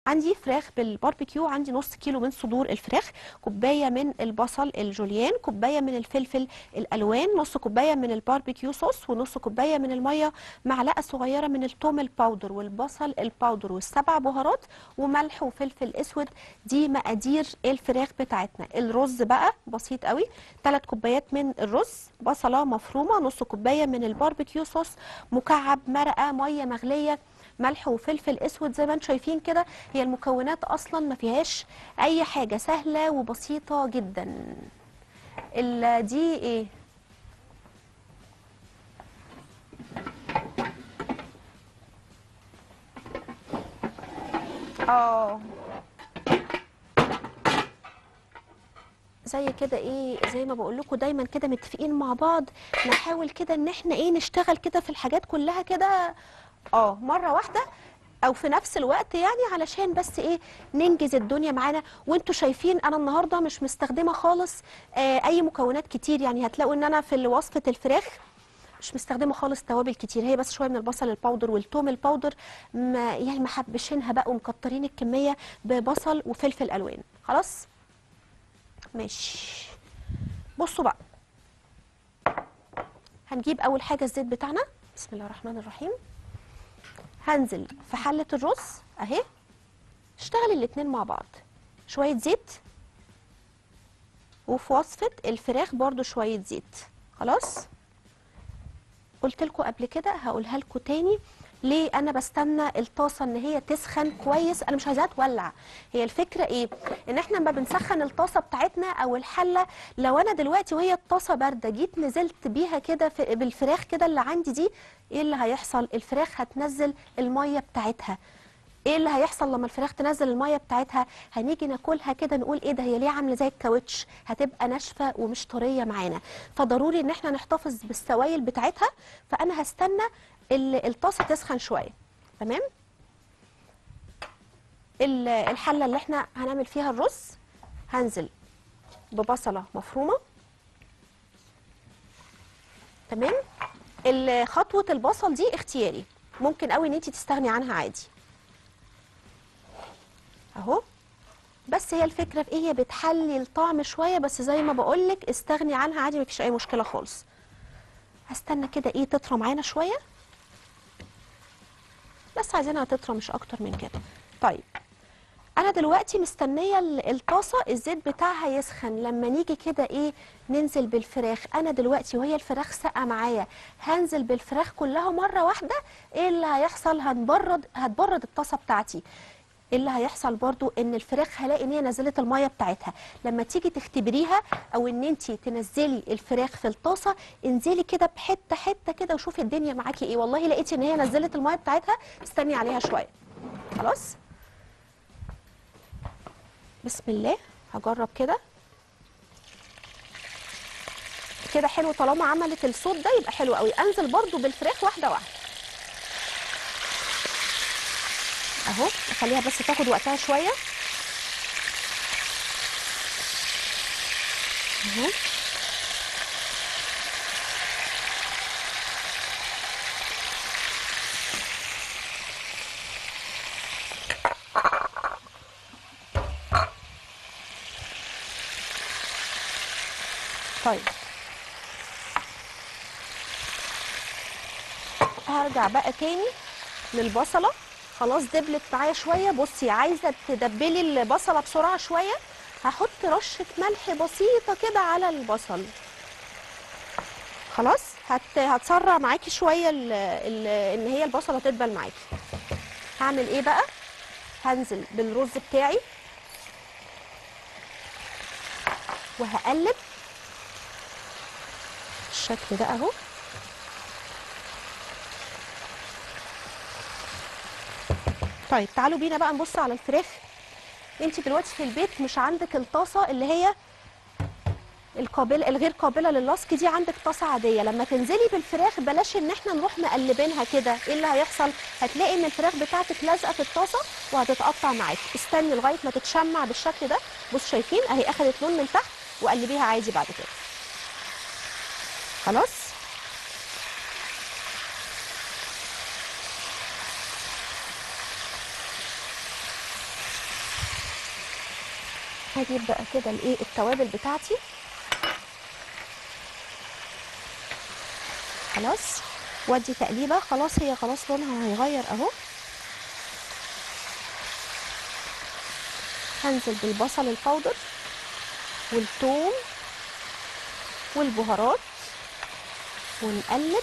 عندي فراخ بالباربيكيو عندي نص كيلو من صدور الفراخ كوبايه من البصل الجوليان كوبايه من الفلفل الالوان نص كوبايه من الباربيكيو صوص ونص كوبايه من الميه معلقه صغيره من الثوم الباودر والبصل الباودر والسبع بهارات وملح وفلفل اسود دي مقادير الفراخ بتاعتنا الرز بقى بسيط قوي 3 كوبايات من الرز بصله مفرومه نص كوبايه من الباربيكيو صوص مكعب مرقه ميه مغليه ملح وفلفل اسود زي ما انتم شايفين كده هي المكونات اصلا ما فيهاش اي حاجه سهله وبسيطه جدا ال- دي ايه اه زي كده ايه زي ما بقول لكم دايما كده متفقين مع بعض نحاول كده ان احنا ايه نشتغل كده في الحاجات كلها كده اه مره واحده او في نفس الوقت يعني علشان بس ايه ننجز الدنيا معانا وانتوا شايفين انا النهارده مش مستخدمه خالص آه اي مكونات كتير يعني هتلاقوا ان انا في وصفه الفراخ مش مستخدمه خالص توابل كتير هي بس شويه من البصل الباودر والثوم الباودر ما يعني محبشينها بقى ومكترين الكميه ببصل وفلفل الوان خلاص ماشي بصوا بقى هنجيب اول حاجه الزيت بتاعنا بسم الله الرحمن الرحيم هنزل في حله الرز اهي اشتغل الاتنين مع بعض شويه زيت وفي وصفه الفراخ برضو شويه زيت خلاص قلت لكم قبل كده هقولها لكم تاني ليه انا بستنى الطاسه ان هي تسخن كويس انا مش عايزاها تولع هي الفكره ايه ان احنا لما بنسخن الطاسه بتاعتنا او الحله لو انا دلوقتي وهي الطاسه بارده جيت نزلت بيها كده في- بالفراخ كده اللي عندي دي ايه اللي هيحصل الفراخ هتنزل الميه بتاعتها ايه اللي هيحصل لما الفراخ تنزل الميه بتاعتها هنيجي ناكلها كده نقول ايه ده هي ليه عامله زي الكاوتش هتبقى ناشفه ومش طريه معانا فضروري ان احنا نحتفظ بالسوائل بتاعتها فانا هستنى ال- الطاسه تسخن شويه تمام ال- الحله اللي احنا هنعمل فيها الرز هنزل ببصله مفرومه تمام ال- خطوه البصل دي اختياري ممكن قوي ان انت تستغني عنها عادي اهو بس هي الفكره في ايه هي بتحلي الطعم شويه بس زي ما بقولك استغني عنها عادي مفيش اي مشكله خالص هستنى كده ايه تطرى معانا شويه بس عايزينها تطرى مش اكتر من كده طيب انا دلوقتي مستنيه ال- الطاسه الزيت بتاعها يسخن لما نيجي كده ايه ننزل بالفراخ انا دلوقتي وهي الفراخ ساقعه معايا هنزل بالفراخ كلها مره واحده ايه اللي هيحصل هنبرد هتبرد الطاسه بتاعتي إيه اللي هيحصل برضو ان الفراخ هلاقي ان هي نزلت الميه بتاعتها لما تيجي تختبريها او ان انت تنزلي الفراخ في الطاسه انزلي كده بحته حته كده وشوفي الدنيا معاكي ايه والله لقيتي ان هي نزلت الميه بتاعتها استني عليها شويه خلاص بسم الله هجرب كده كده حلو طالما عملت الصوت ده يبقى حلو قوي انزل برضو بالفراخ واحده واحده اهو اخليها بس تاخد وقتها شويه اهو طيب هرجع بقى تاني للبصله خلاص دبلت معايا شويه بصي عايزه تدبلي البصله بسرعه شويه هحط رشه ملح بسيطه كده على البصل خلاص هت... هتسرع معاكي شويه ال... ال... ان هي البصله تدبل معاكي هعمل ايه بقى هنزل بالرز بتاعي وهقلب الشكل ده اهو طيب تعالوا بينا بقى نبص على الفراخ انت دلوقتي في البيت مش عندك الطاسه اللي هي القابله الغير قابله للصق دي عندك طاسه عاديه لما تنزلي بالفراخ بلاش ان احنا نروح مقلبينها كده ايه اللي هيحصل هتلاقي ان الفراخ بتاعتك لازقه في الطاسه وهتتقطع معاكي استني لغايه ما تتشمع بالشكل ده بص شايفين اهي اخدت لون من تحت وقلبيها عادي بعد كده خلاص هجيب بقى كده الايه التوابل بتاعتي خلاص وادي تقليبه خلاص هي خلاص لونها هيغير اهو هنزل بالبصل الباودر والثوم والبهارات ونقلب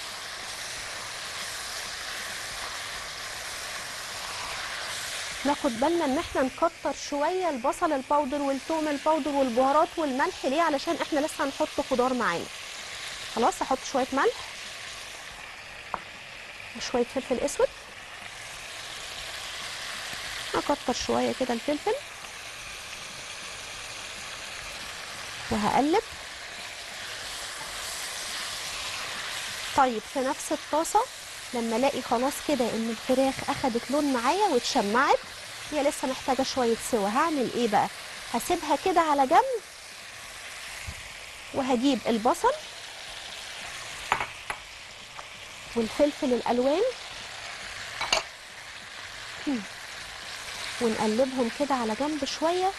ناخد بالنا ان احنا نكتر شويه البصل الباودر والثوم الباودر والبهارات والملح ليه علشان احنا لسه هنحط خضار معانا خلاص احط شويه ملح وشويه فلفل اسود اكتر شويه كده الفلفل وهقلب طيب في نفس الطاسه لما الاقي خلاص كده ان الفراخ اخدت لون معايا واتشمعت هي لسه محتاجه شويه سوا هعمل ايه بقى هسيبها كده على جنب وهجيب البصل والفلفل الالوان هم. ونقلبهم كده على جنب شويه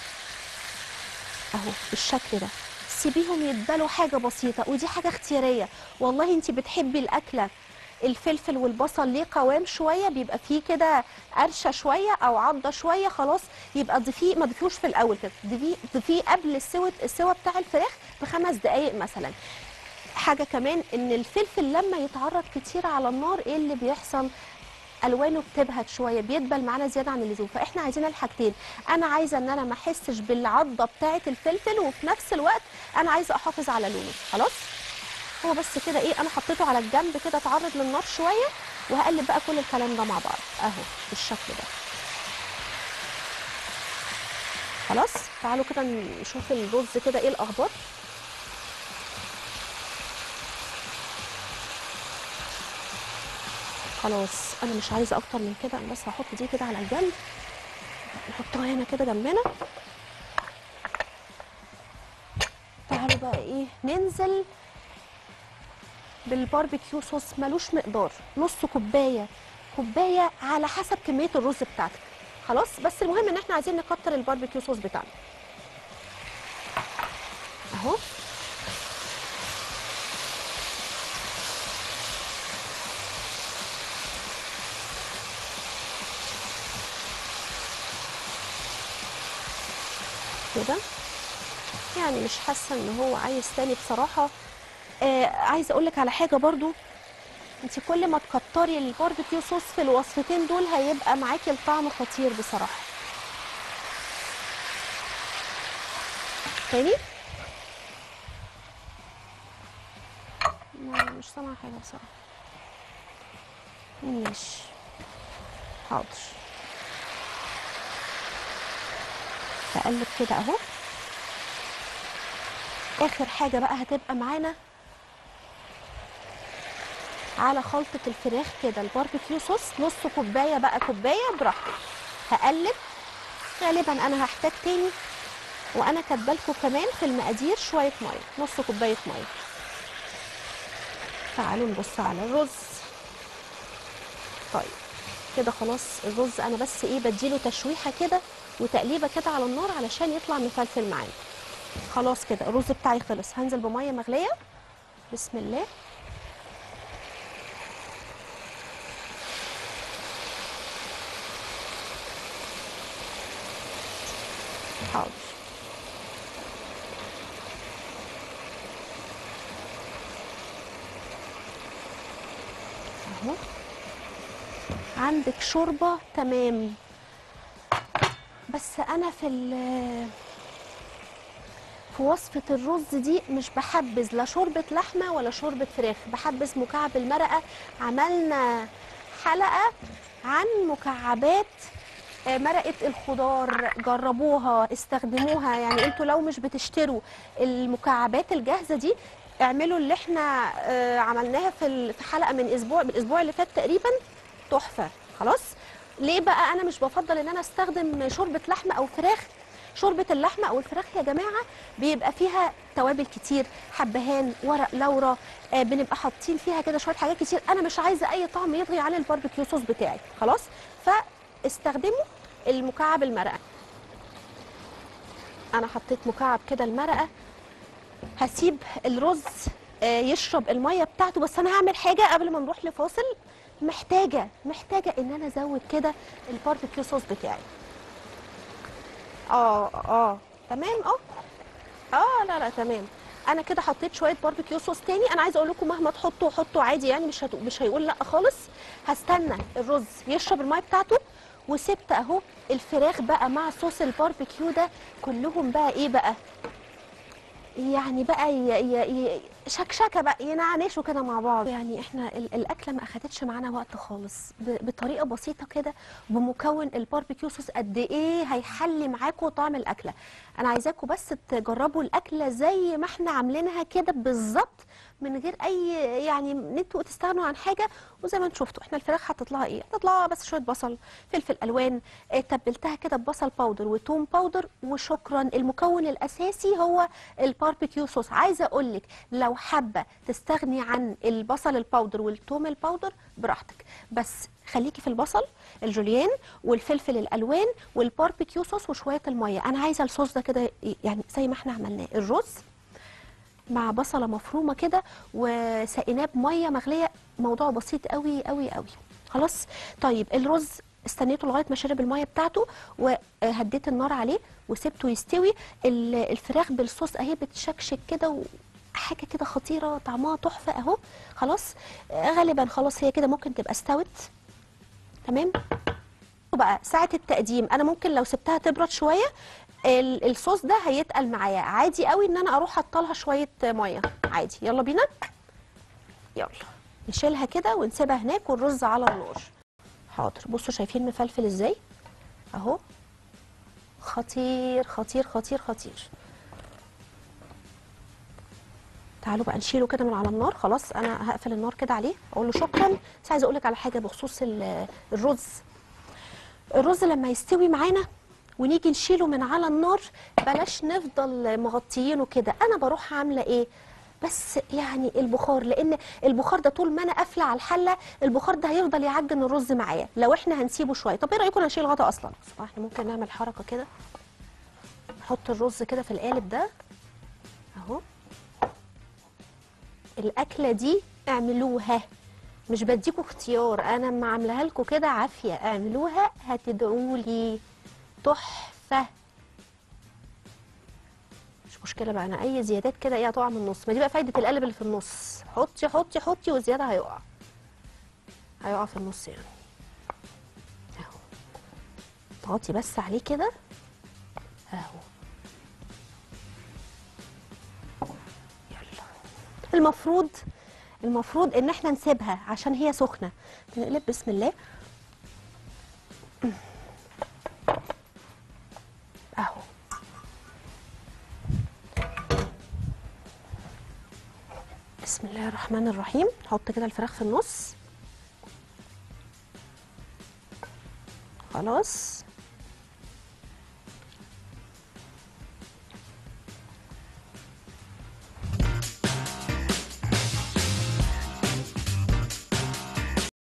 اهو بالشكل ده سيبيهم يتبلوا حاجه بسيطه ودي حاجه اختياريه والله انت بتحبي الاكله الفلفل والبصل ليه قوام شويه بيبقى فيه كده قرشه شويه او عضه شويه خلاص يبقى ضيفيه ما ضيفيهوش في الاول كده ضيفيه ضيفيه قبل السوا السوا بتاع الفراخ بخمس دقائق مثلا حاجه كمان ان الفلفل لما يتعرض كتير على النار ايه اللي بيحصل الوانه بتبهت شويه بيدبل معانا زياده عن اللزوم فاحنا عايزين الحاجتين انا عايزه ان انا ما احسش بالعضه بتاعه الفلفل وفي نفس الوقت انا عايزه احافظ على لونه خلاص هو بس كده ايه انا حطيته على الجنب كده اتعرض للنار شويه وهقلب بقى كل الكلام ده مع بعض اهو بالشكل ده خلاص تعالوا كده نشوف الرز كده ايه الاخبار خلاص انا مش عايزه اكتر من كده انا بس هحط دي كده على الجنب نحطها هنا كده جنبنا تعالوا بقى ايه ننزل بالباربيكيو صوص ملوش مقدار نص كوبايه كوبايه على حسب كميه الرز بتاعتك خلاص بس المهم ان احنا عايزين نكتر الباربيكيو صوص بتاعنا اهو كده يعني مش حاسه ان هو عايز تاني بصراحه آه عايزه اقول لك على حاجه برضو انت كل ما تكتري الباربيكيو صوص في الوصفتين دول هيبقى معاكي الطعم خطير بصراحه تاني لا، مش سامعه حاجه بصراحه ماشي حاضر هقلب كده اهو اخر حاجه بقى هتبقى معانا على خلطه الفراخ كده الباربيكيو صوص نص كوبايه بقى كوبايه براحتك هقلب غالبا انا هحتاج تاني وانا كاتبالكوا كمان في المقادير شويه ميه نص كوبايه ميه تعالوا نبص على الرز طيب كده خلاص الرز انا بس ايه بديله تشويحه كده وتقليبه كده على النار علشان يطلع مفلفل معانا خلاص كده الرز بتاعي خلص هنزل بميه مغليه بسم الله حاضر اهو عندك شوربه تمام بس انا في ال- في وصفة الرز دي مش بحبذ لا شوربة لحمة ولا شوربة فراخ بحبذ مكعب المرقة عملنا حلقة عن مكعبات آه، مرقة الخضار جربوها استخدموها يعني انتوا لو مش بتشتروا المكعبات الجاهزة دي اعملوا اللي احنا آه، عملناها في ال- في حلقة من اسبوع الاسبوع اللي فات تقريبا تحفة خلاص ليه بقى انا مش بفضل ان انا استخدم شوربة لحمة او فراخ شوربة اللحمة أو الفراخ يا جماعة بيبقى فيها توابل كتير حبهان ورق لورا آه بنبقى حاطين فيها كده شوية حاجات كتير أنا مش عايزة أي طعم يطغي على الباربيكيو صوص بتاعي خلاص فاستخدموا المكعب المرقة انا حطيت مكعب كده المرقه هسيب الرز آه، يشرب الميه بتاعته بس انا هعمل حاجه قبل ما نروح لفاصل محتاجه محتاجه ان انا ازود كده الباربيكيو صوص بتاعي اه اه تمام اه اه لا لا تمام انا كده حطيت شويه باربيكيو صوص تاني انا عايزه اقول لكم مهما تحطوا حطوا عادي يعني مش هت... مش هيقول لا خالص هستنى الرز يشرب الميه بتاعته وسبت اهو الفراخ بقى مع صوص الباربيكيو ده كلهم بقى ايه بقى يعني بقى ي... ي... ي... شكشكه بقى ينعنشوا كده مع بعض يعني احنا ال... الاكله ما اخدتش معانا وقت خالص ب... بطريقه بسيطه كده بمكون الباربيكيو صوص قد ايه هيحلي معاكم طعم الاكله انا عايزاكم بس تجربوا الاكله زي ما احنا عاملينها كده بالظبط من غير اي يعني ان انتوا تستغنوا عن حاجه وزي ما انتوا شفتوا احنا الفراخ حطيت لها ايه حطيت لها بس شويه بصل فلفل الوان اه تبلتها كده ببصل باودر وتوم باودر وشكرا المكون الاساسي هو الباربيكيو صوص عايزه اقول لك لو حابه تستغني عن البصل الباودر والثوم الباودر براحتك بس خليكي في البصل الجوليان والفلفل الالوان والباربيكيو صوص وشويه الميه انا عايزه الصوص ده كده يعني زي ما احنا عملناه الرز مع بصله مفرومه كده وسقيناه بميه مغليه موضوع بسيط قوي قوي قوي خلاص طيب الرز استنيته لغايه ما شرب الميه بتاعته وهديت النار عليه وسبته يستوي ال- الفراخ بالصوص اهي بتشكشك كده وحاجه كده خطيره طعمها تحفه اهو خلاص آه، غالبا خلاص هي كده ممكن تبقى استوت تمام بقى ساعة التقديم انا ممكن لو سبتها تبرد شوية ال- الصوص ده هيتقل معايا عادي قوي ان انا اروح حاطه شوية مية عادي يلا بينا يلا نشيلها كده ونسيبها هناك والرز على النار حاضر بصوا شايفين مفلفل ازاي اهو خطير خطير خطير خطير تعالوا بقى نشيله كده من على النار خلاص انا هقفل النار كده عليه اقول له شكرا بس عايزه اقول لك على حاجه بخصوص ال- الرز الرز لما يستوي معانا ونيجي نشيله من على النار بلاش نفضل مغطيينه كده انا بروح عامله ايه بس يعني البخار لان البخار ده طول ما انا قافله على الحله البخار ده هيفضل يعجن الرز معايا لو احنا هنسيبه شويه طب ايه رايكم نشيل الغطا اصلا بس احنا ممكن نعمل حركه كده نحط الرز كده في القالب ده اهو الاكله دي اعملوها مش بديكوا اختيار انا ما عاملاها لكم كده عافيه اعملوها هتدعوا لي تحفه مش مشكله بقى انا اي زيادات كده ايه هتقع من النص ما دي بقى فايده القلب اللي في النص حطي حطي حطي والزياده هيقع هيقع في النص يعني اهو اضغطي بس عليه كده اهو يلا المفروض المفروض ان احنا نسيبها عشان هي سخنه نقلب بسم الله اهو بسم الله الرحمن الرحيم نحط كده الفراخ في النص خلاص